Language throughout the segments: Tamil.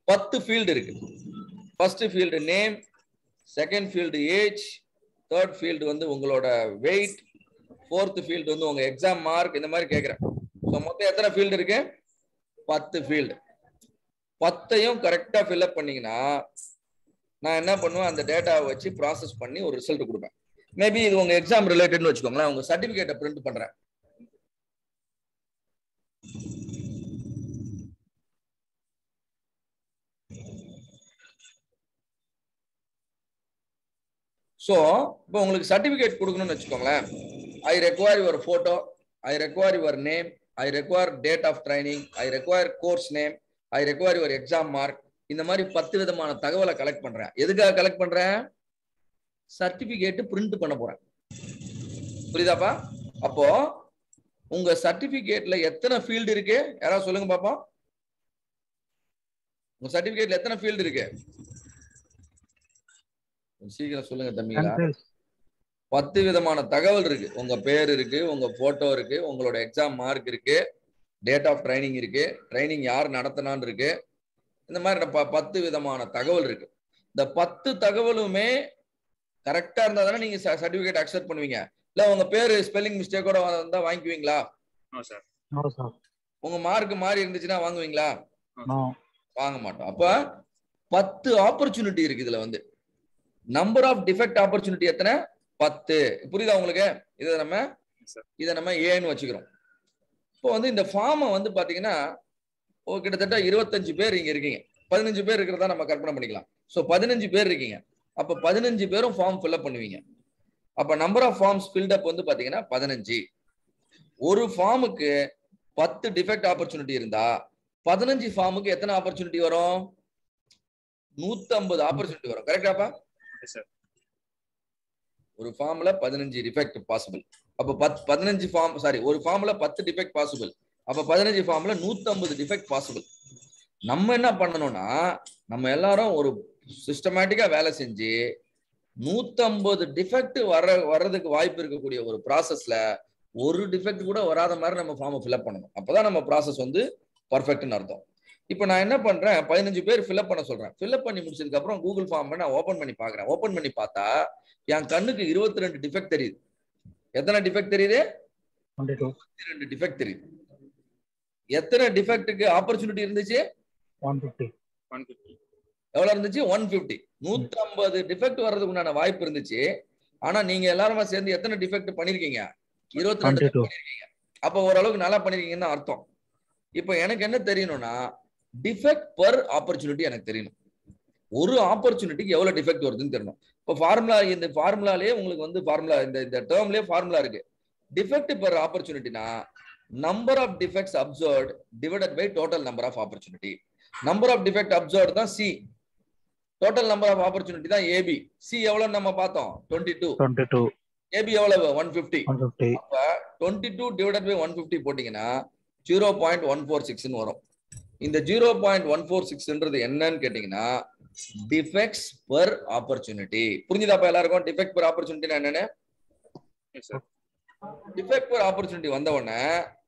பத்து ஃபீல்டு இருக்கு first field name second field age third field வந்து உங்களோட வெயிட் ஃபோர்த் ஃபீல்டு வந்து உங்க எக்ஸாம் மார்க் இந்த மாதிரி கேட்குறேன் ஸோ மொத்தம் எத்தனை ஃபீல்டு இருக்கு பத்து ஃபீல்டு பத்தையும் கரெக்டாக ஃபில்அப் பண்ணீங்கன்னா நான் என்ன பண்ணுவேன் அந்த டேட்டாவை வச்சு ப்ராசஸ் பண்ணி ஒரு ரிசல்ட் கொடுப்பேன் மேபி இது உங்க எக்ஸாம் ரிலேட்டட்னு வச்சுக்கோங்களேன் உங்க சர்டிபிகேட்டை பிரிண்ட் பண்றேன் ஸோ இப்போ உங்களுக்கு சர்டிபிகேட் கொடுக்கணும்னு வச்சுக்கோங்களேன் I require your photo I require your name I require date of training I require course name I require your exam mark இந்த மாதிரி பத்து விதமான தகவலை கலெக்ட் பண்றேன் எதுக்காக கலெக்ட் பண்றேன் சர்டிபிகேட் பிரிண்ட் பண்ண போறேன் புரியுதாப்பா அப்போ உங்க சர்டிபிகேட்ல எத்தனை ஃபீல்டு இருக்கு யாராவது சொல்லுங்க பாப்போம் உங்க சர்டிபிகேட்ல எத்தனை ஃபீல்டு இருக்கு கொஞ்சம் சீக்கிரம் சொல்லுங்க தம்பிங்களா பத்து விதமான தகவல் இருக்கு உங்க பேர் இருக்கு உங்க போட்டோ இருக்கு உங்களோட எக்ஸாம் மார்க் இருக்கு டேட் ஆஃப் ட்ரைனிங் இருக்கு ட்ரைனிங் யார் நடத்தினான்னு இருக்கு இந்த மாதிரி ப- பத்து விதமான தகவல் இருக்கு இந்த பத்து தகவலுமே கரெக்டா இருந்தா தானே நீங்க சர்டிபிகேட் அக்செப்ட் பண்ணுவீங்க இல்ல உங்க பேரு ஸ்பெல்லிங் மிஸ்டேக்கோட வந்தா வாங்கிக்குவீங்களா நோ சார் நோ சார் உங்க மார்க் மாறி இருந்துச்சுன்னா வாங்குவீங்களா நோ வாங்க மாட்டோம் அப்ப பத்து ஆப்பர்ச்சுனிட்டி இருக்கு இதுல வந்து நம்பர் ஆஃப் டிஃபெக்ட் ஆப்பர்ச்சுனிட்டி எத்தனை பத்து புரியுதா உங்களுக்கு இதை நம்ம sir. இதை நம்ம ஏன்னு வச்சுக்கிறோம் இப்போ வந்து இந்த ஃபார்மை வந்து பாத்தீங்கன்னா ஓ, கிட்டத்தட்ட இருபத்தஞ்சு பேர் இங்க இருக்கீங்க பதினஞ்சு பேர் இருக்கிறதா நம்ம கற்பனை பண்ணிக்கலாம் ஸோ பதினஞ்சு பேர் இருக்கீங்க அப்ப பதினஞ்சு பேரும் ஃபார்ம் ஃபில்அப் பண்ணுவீங்க அப்ப நம்பர் ஆஃப் ஃபார்ம்ஸ் ஃபில்டப் வந்து பாத்தீங்கன்னா பதினஞ்சு ஒரு ஃபார்முக்கு பத்து டிஃபெக்ட் ஆப்பர்ச்சுனிட்டி இருந்தா பதினஞ்சு ஃபார்முக்கு எத்தனை ஆப்பர்ச்சுனிட்டி வரும் நூத்தி ஐம்பது ஆப்பர்ச்சுனிட்டி வரும் கரெக்டாப்பா எஸ் சார் ஒரு ஃபார்ம்ல பதினஞ்சு டிஃபெக்ட் பாசிபிள் அப்ப பத் பதினஞ்சு ஃபார்ம் சாரி ஒரு ஃபார்ம்ல பத்து டிஃபெக்ட் பாசிபிள் அப்ப பதினஞ்சு ஃபார்ம்ல நூத்தி ஐம்பது டிஃபெக்ட் பாசிபிள் நம்ம என்ன பண்ணணும்னா நம்ம எல்லாரும் ஒரு சிஸ்டமேட்டிக்கா வேலை செஞ்சு நூத்தம்பது டிஃபெக்ட் வர வர்றதுக்கு வாய்ப்பு இருக்கக்கூடிய ஒரு ப்ராசஸ்ல ஒரு டிஃபெக்ட் கூட வராத மாதிரி நம்ம ஃபார்மை ஃபில்அப் பண்ணணும் அப்பதான் நம்ம ப்ராசஸ் வந்து பர்ஃபெக்ட்னு அர்த்தம் இப்போ நான் என்ன பண்றேன் பதினஞ்சு பேர் ஃபில்அப் பண்ண சொல்றேன் ஃபில்அப் பண்ணி முடிச்சதுக்கு அப்புறம் கூகுள் ஃபார்ம் நான் ஓபன் பண்ணி பாக்குறேன் ஓபன் பண்ணி பார்த்தா என் கண்ணுக்கு இருபத்தி ரெண்டு டிஃபெக்ட் தெரியுது எத்தனை டிஃபெக்ட் தெரியுது டுவெண்ட்டி டூ ரெண்டு டிஃபெக்ட் தெரியுது எத்தனை டிஃபெக்ட்டுக்கு ஆப்பர்ச்சுனிட்டி இருந்துச்சு ஒன் ஃபிஃப்டி ஒன் ஃபிஃப்டி எவ்வளவு இருந்துச்சு ஒன் பிப்டி நூத்தி ஐம்பது டிஃபெக்ட் வர்றதுக்கு உண்டான வாய்ப்பு இருந்துச்சு ஆனா நீங்க எல்லாருமா சேர்ந்து எத்தனை டிஃபெக்ட் பண்ணிருக்கீங்க இருபத்தி ரெண்டு டுவெண்ட்டி டூ பண்ணிருக்கீங்க அப்ப ஓரளவுக்கு நல்லா பண்ணிருக்கீங்கன்னு அர்த்தம் இப்போ எனக்கு என்ன தெரியணும்னா டிஃபெக்ட் பர் ஆப்பர்ச்சுனிட்டி எனக்கு தெரியணும் ஒரு ஆப்பர்ச்சுனிட்டிக்கு எவ்வளவு டிஃபெக்ட் வருதுன்னு தெரியணும் இப்போ ஃபார்முலா இந்த ஃபார்முலாலே உங்களுக்கு வந்து ஃபார்முலா இந்த இந்த டேர்ம்லயே ஃபார்முலா இருக்கு டிஃபெக்ட் பர் ஆப்பர்ச்சுனிட்டினா number of defects observed divided by total number of opportunity number of defect observed தான் C total number of opportunity தான் ஏபி சி எவ்வளவு நம்ம பார்த்தோம் twenty two twenty two AB எவ்வளவு one fifty one fifty twenty two divided by one fifty போட்டீங்கன்னா ஜீரோ பாயிண்ட் ஒன் ஃபோர் சிக்ஸ்னு வரும் இந்த ஜீரோ பாயிண்ட் ஒன் ஃபோர் சிக்ஸ்ன்றது என்னன்னு கேட்டீங்கன்னா டிஃபெக்ட்ஸ் பர் ஆப்பர்ச்சுனிட்டி புரிஞ்சுதாப்பா எல்லாருக்கும் டிஃபெக்ட் பர் ஆப்பர்ச்சுனிட்டி என்னன்னு yes sir defect per opportunity வந்த உடனே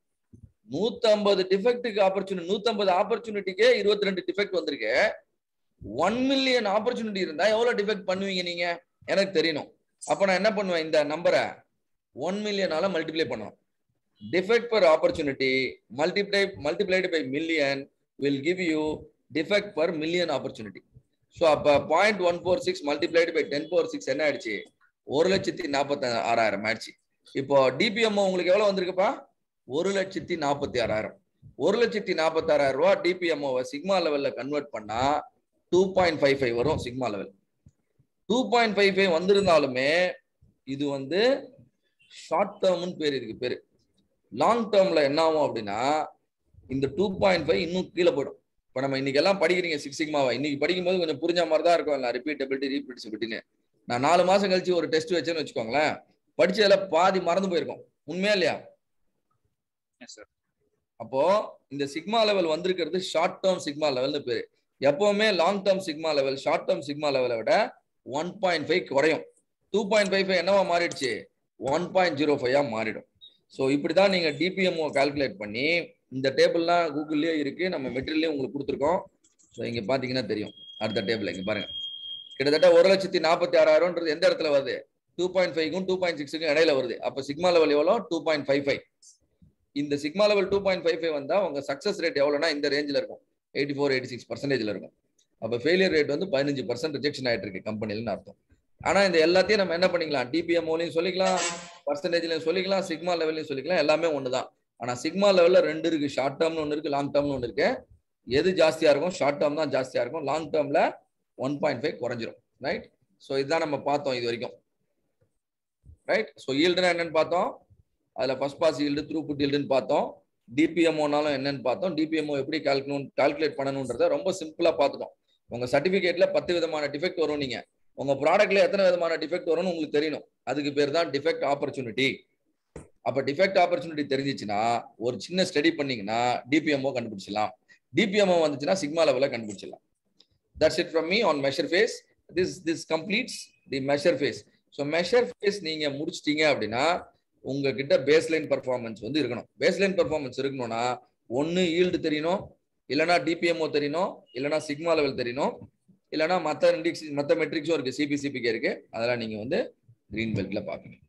நூத்தம்பது டிஃபெக்ட்டுக்கு ஆப்பர்ச்சுனிட்டி நூத்தம்பது ஆப்பர்ச்சுனிட்டிக்கே இருபத்தி ரெண்டு டிஃபெக்ட் வந்திருக்கு ஒன் மில்லியன் ஆப்பர்ச்சுனிட்டி இருந்தா எவ்வளவு டிஃபெக்ட் பண்ணுவீங்க நீங்க எனக்கு தெரியணும் அப்ப நான் என்ன பண்ணுவேன் இந்த நம்பரை ஒன் மில்லியனால மல்டிப்ளை பண்ணணும் defect per opportunity multiply multiplied by million will give you defect per million opportunity so அப்போ point one four six multiplied by ten four six என்ன ஆயிடுச்சு ஒரு லட்சத்தி நாற்பத்தி ஆறாயிரம் ஆயிடுச்சு இப்போ டிபிஎம்ஓ உங்களுக்கு எவ்வளவு வந்திருக்குப்பா ஒரு லட்சத்தி நாற்பத்தி ஆறாயிரம் ஒரு லட்சத்தி நாற்பத்தி ஆறாயிரம் ரூபா டிபிஎம்ஓவை சிக்மா லெவல்ல கன்வெர்ட் பண்ணா டூ பாயிண்ட் ஃபைவ் ஃபைவ் வரும் sigma level two point five five வந்திருந்தாலுமே இது வந்து ஷார்ட் டேர்ம்னு பேர் இதுக்கு பேரு லாங் டேர்ம்ல என்ன ஆகும் அப்படின்னா இந்த டூ பாயிண்ட் ஃபைவ் இன்னும் கீழே போயிடும் இப்போ நம்ம இன்னைக்கு எல்லாம் படிக்கிறீங்க சிக்ஸ் சிக்மாவா இன்னைக்கு படிக்கும்போது கொஞ்சம் புரிஞ்ச மாதிரி தான் இருக்கும் இல்லை ரிப்பீட்டபிலிட்டி ரீபிடிசிபிலிட்டின்னு நான் நாலு மாசம் கழிச்சு ஒரு டெஸ்ட் வச்சேன்னு வச்சுக்கோங்களேன் படிச்சதுல பாதி மறந்து போயிருக்கும் உண்மையா இல்லையா எஸ் சார் அப்போ இந்த சிக்மா லெவல் வந்திருக்கிறது ஷார்ட் டேர்ம் சிக்மா லெவல்னு பேரு எப்பவுமே long term sigma level short term sigma லெவலை விட ஒன் பாயிண்ட் ஃபைவ் குறையும் டூ பாயிண்ட் ஃபைவ் ஃபைவ் என்னவா மாறிடுச்சு ஒன் பாயிண்ட் ஜீரோ ஃபைவா மாறிடும் ஸோ இப்படிதான் நீங்க டிபிஎம்ஓ கால்குலேட் பண்ணி இந்த டேபிள்லாம் கூகுள்லயே இருக்கு நம்ம மெட்டீரியல்லையும் உங்களுக்கு கொடுத்துருக்கோம் ஸோ இங்க பாத்தீங்கன்னா தெரியும் அடுத்த டேபிள் இங்க பாருங்க கிட்டத்தட்ட ஒரு லட்சத்தி நாற்பத்தி ஆறாயிரம்ன்றது எந்த இடத்துல வருது டூ பாயிண்ட் ஃபைவ்க்கும் டூ பாயிண்ட் சிக்ஸுக்கும் இடையில வருது அப்போ சிக்மா லெவல் எவ்வளோ டூ பாயிண்ட் ஃபைவ் ஃபைவ் இந்த sigma level two point five five வந்தா உங்க சக்சஸ் ரேட் எவ்வளோனா இந்த ரேஞ்சில் இருக்கும் எயிட்டி ஃபோர் எயிட்டி சிக்ஸ் பர்சன்டேஜ்ல இருக்கும் அப்போ ஃபெயிலியர் ரேட் வந்து பதினஞ்சு பர்சன்ட் ரிஜெக்ஷன் ஆயிட்டு இருக்கு கம்பெனிலன்னு அர்த்தம் ஆனா இந்த எல்லாத்தையும் நம்ம என்ன பண்ணிக்கலாம் டிபிஎம்ஓலையும் சொல்லிக்கலாம் பர்சன்டேஜ்லையும் சொல்லிக்கலாம் சிக்மா லெவல்லையும் சொல்லிக்கலாம் எல்லாமே ஒன்று தான் ஆனா சிக்மா லெவல்ல ரெண்டு இருக்கு ஷார்ட் டேர்ம்னு ஒன்று இருக்கு லாங் டேர்ம்னு ஒன்று இருக்கு எது ஜாஸ்தியா இருக்கும் ஷார்ட் டேர்ம் தான் ஜாஸ்தியா இருக்கும் லாங் டேர்ம்ல ஒன் பாயிண்ட் ஃபைவ் குறைஞ்சிரும் ரைட் ஸோ இதுதான் நம்ம பார்த்தோம் இது வரைக்கும் ரைட் ஸோ ஈல்டுனா என்னன்னு பார்த்தோம் அதுல first pass yield throughput ஈல்டுன்னு பார்த்தோம் டிபிஎம்ஓனாலும் என்னன்னு பார்த்தோம் டிபிஎம்ஓ எப்படி கால்குலேட் கால்குலேட் பண்ணணுன்றத ரொம்ப சிம்பிளா பார்த்துட்டோம் உங்க சர்டிபிகேட்ல பத்து விதமான டிஃபெக்ட் வரும் நீங்க உங்க ப்ராடக்ட்ல எத்தனை விதமான டிஃபெக்ட் வரும்னு உங்களுக்கு தெரியணும் அதுக்கு பேர் தான் டிஃபெக்ட் ஆப்பர்ச்சுனிட்டி அப்ப டிஃபெக்ட் ஆப்பர்ச்சுனிட்டி தெரிஞ்சிச்சுன்னா ஒரு சின்ன ஸ்டடி பண்ணீங்கன்னா டிபிஎம்ஓ கண்டுபிடிச்சிடலாம் டிபிஎம்ஓ வந்துச்சுன்னா சிக்மா லெவலில் கண்டுபிடிச்சிடலாம் that's it from me on measure phase this this completes the measure phase so measure phase நீங்க முடிச்சிட்டீங்க அப்படின்னா உங்ககிட்ட பேஸ்லைன் பர்ஃபார்மன்ஸ் வந்து இருக்கணும் பேஸ்லைன் பர்ஃபார்மன்ஸ் இருக்கணும்னா ஒன்று ஈல்டு தெரியணும் இல்லைனா டிபிஎம்ஓ தெரியணும் இல்லைனா சிக்மா லெவல் தெரியணும் இல்லைனா மற்ற இண்டிக்ஸ் மற்ற மெட்ரிக்ஸும் இருக்கு சிபிசிபிக்கு இருக்கு அதெல்லாம் நீங்க வந்து கிரீன் பெல்ட்ல பார்க்கணும்